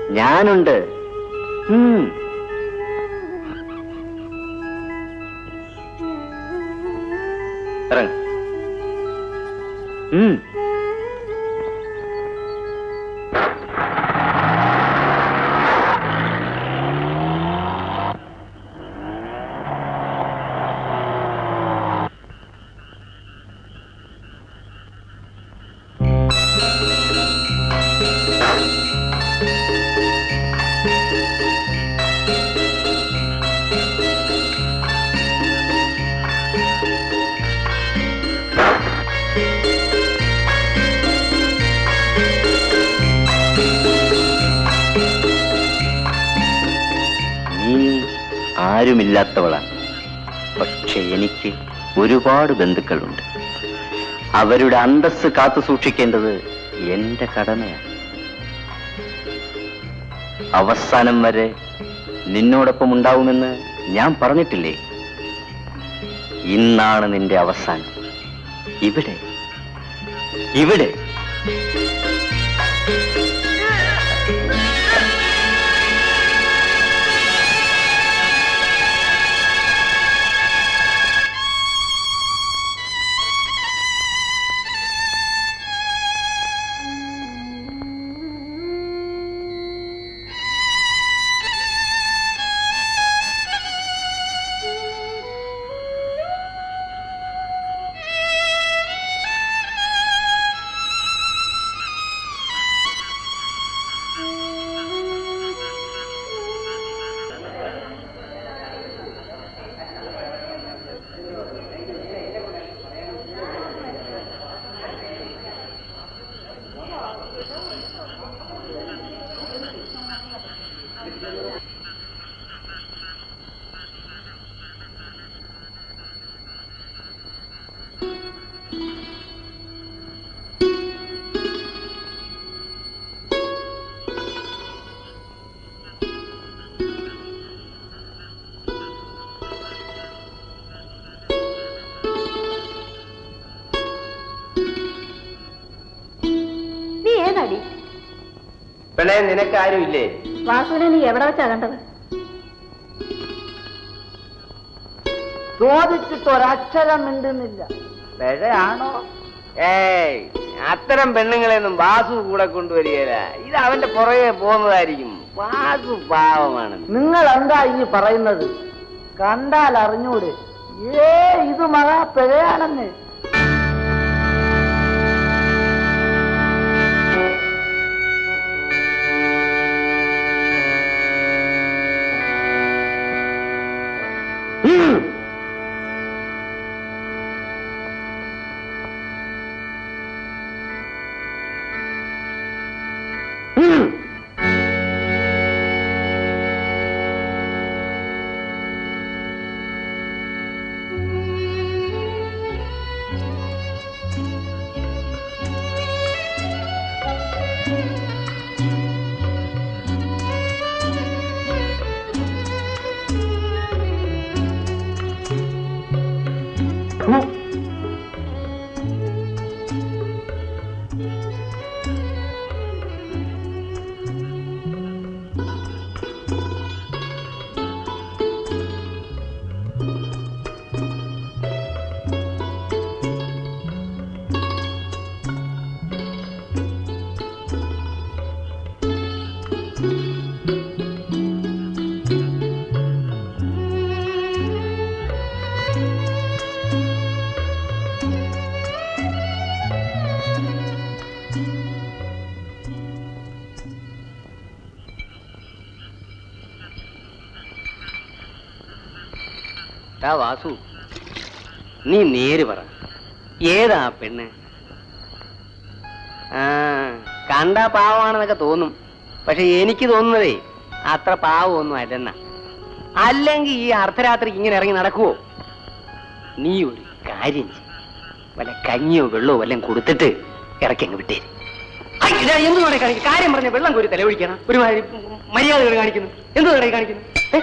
ഞാനുണ്ട് ഉം. ഇറങ്ങ്. ഉം. നീ ആരുമില്ലാത്തവളാണ് പക്ഷെ എനിക്ക് ഒരുപാട് ബന്ധുക്കളുണ്ട് അവരുടെ അന്തസ്സ് കാത്തു സൂക്ഷിക്കേണ്ടത് എന്റെ കടമയാണ് അവസാനം വരെ നിന്നോടൊപ്പം ഉണ്ടാവുമെന്ന് ഞാൻ പറഞ്ഞിട്ടില്ലേ ഇന്നാണ് നിന്റെ അവസാനം ഇവിടെ ഇവിടെ നീ ഏതാടി പെണ്ണെ നിനക്ക് ആരുമില്ലേ വാസുവിനെ നീ എവിടെ വെച്ചാ കണ്ടത് ചോദിച്ചിട്ട് ഒരക്ഷരം മിണ്ടുന്നില്ല പിഴയാണോ ഏയ് അത്തരം പെണ്ണുങ്ങളെയൊന്നും വാസു കൂടെ കൊണ്ടുവരികയില്ല ഇത് അവന്റെ പുറകെ പോകുന്നതായിരിക്കും വാസു പാവമാണ് നിങ്ങൾ എന്താ ഈ പറയുന്നത് കണ്ടാൽ അറിഞ്ഞൂടെ ഏ ഇത് മഹാ പിഴയാണെന്ന് ടാ വാസു നീ നേര് പറ ഏതാ ആ പെണ്ണ് ആ കണ്ടാ പാവമാണെന്നൊക്കെ തോന്നും പക്ഷെ എനിക്ക് തോന്നുന്നതേ അത്ര പാവമൊന്നും അല്ലെന്ന അല്ലെങ്കിൽ ഈ അർദ്ധരാത്രിക്ക് ഇങ്ങനെ ഇറങ്ങി നടക്കുവോ നീ ഒരു കാര്യം ചെയ്യ്. വല്ല കഞ്ഞിയോ വെള്ളമോ വല്ലതും കൊടുത്തിട്ട് ഇറക്കി അങ്ങ് വിട്ടേര് ഐ, ഇതാ എന്ത് വേണേ കാണിക്കും കാര്യം പറഞ്ഞ വെള്ളം കോരി തലവഴിക്കണം ഒരുമാതിരി മര്യാദകൾ കാണിക്കുന്നു എന്ത് വേണേ കാണിക്കുന്നു ഏ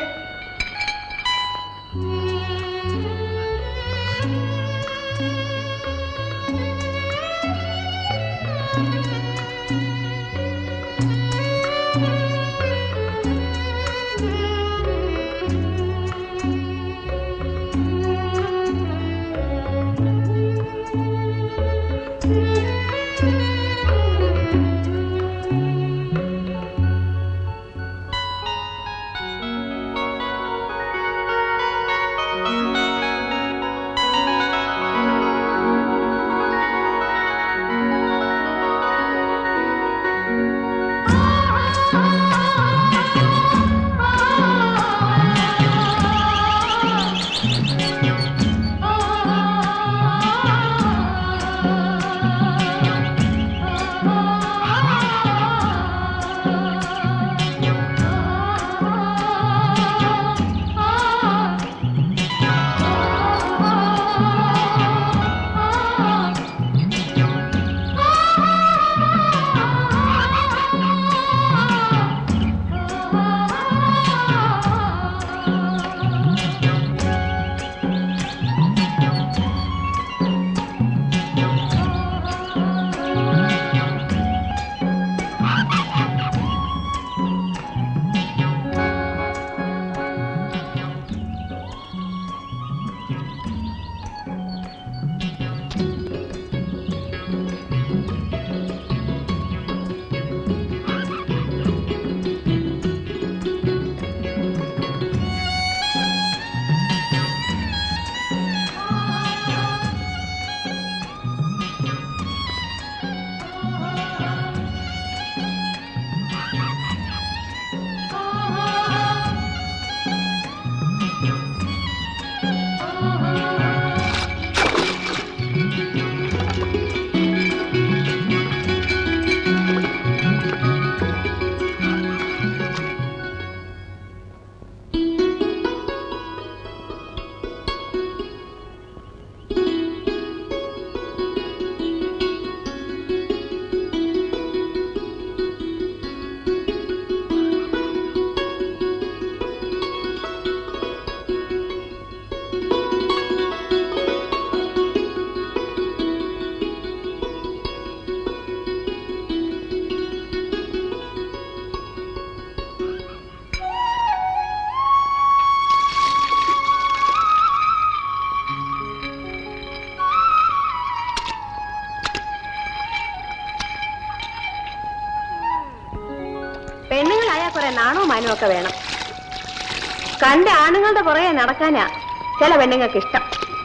കുറെ നാണവും മാനവും ഒക്കെ വേണം കണ്ട ആണുങ്ങളുടെ പുറകെ നടക്കാനാ ചില പെണ്ണുങ്ങൾക്ക് ഇഷ്ടം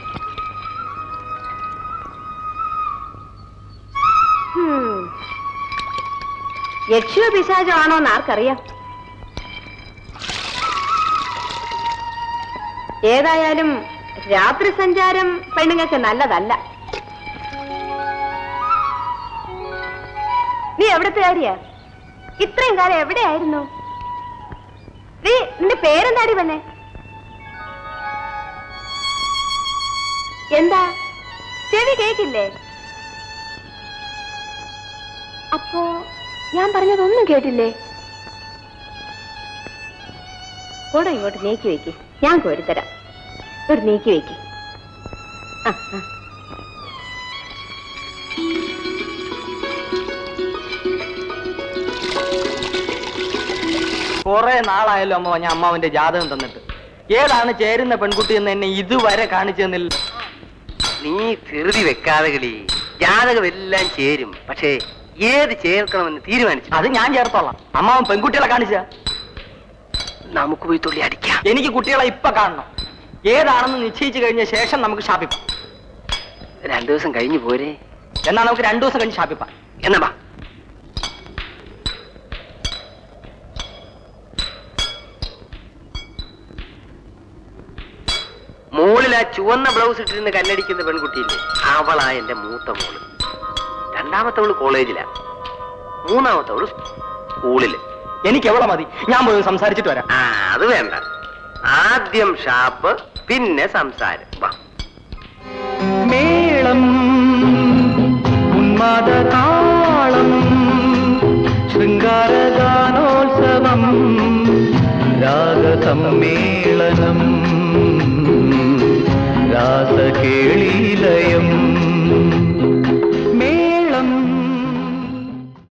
ഹും. യക്ഷിയോ പിശാചോ ആണോ എന്ന് ആർക്കറിയാം ഏതായാലും രാത്രി സഞ്ചാരം പെണ്ണുങ്ങൾക്ക് നല്ലതല്ല നീ എവിടത്തെ കാര്യാ ഇത്രയും കാലം എവിടെയായിരുന്നു നീ നിന്റെ പേരെന്താടി പെണ്ണെ എന്താ ചെവി കേക്കില്ലേ അപ്പോ ഞാൻ പറഞ്ഞതൊന്നും കേട്ടില്ലേ കൂടെ ഇങ്ങോട്ട് നീക്കി വെക്ക് ഞാൻ കോരിത്തരാം ഇവിടെ നീക്കി വെക്ക് ആ ആ കുറെ നാളായല്ലോ അമ്മ ഞാൻ അമ്മാവന്റെ ജാതകം തന്നിട്ട് ഏതാണ് ചേരുന്ന പെൺകുട്ടി എന്ന് എന്നെ ഇതുവരെ കാണിച്ചു തന്നില്ല നീ ധൃതി വെക്കാതെ കളി ജാതകം എല്ലാം ചേരും പക്ഷേ ഏത് ചേർക്കണമെന്ന് തീരുമാനിച്ചു അത് ഞാൻ ചേർത്തോളാം അമ്മാവൻ പെൺകുട്ടികളെ കാണിച്ച നമുക്ക് പോയി തുള്ളി അടിക്കാം എനിക്ക് കുട്ടികളെ ഇപ്പൊ കാണണം ഏതാണെന്ന് നിശ്ചയിച്ചു കഴിഞ്ഞ ശേഷം നമുക്ക് ഷാപ്പിപ്പാം രണ്ടു ദിവസം കഴിഞ്ഞു പോരെ എന്നാ നമുക്ക് രണ്ടു ദിവസം കഴിഞ്ഞ് ഷാപ്പിപ്പാം എന്നാ വാ. മോളിൽ ആ ചുവന്ന ബ്ലൗസ് ഇട്ടിരുന്ന് കല്ലടിക്കുന്ന പെൺകുട്ടിയില്ലേ അവളാ എന്റെ മൂത്ത മോള് രണ്ടാമത്തവള് കോളേജിലാ മൂന്നാമത്തവള് സ്കൂളില് എനിക്ക് എവിടെ മതി ഞാൻ പോയി സംസാരിച്ചിട്ട് വരാം ആ അത് വേണ്ട ആദ്യം ഷാപ്പ് പിന്നെ സംസാരം വാ മേളം ഉന്മാദതാളം ശൃംഗാരഗാനോത്സവം രാഗസമ്മേളനം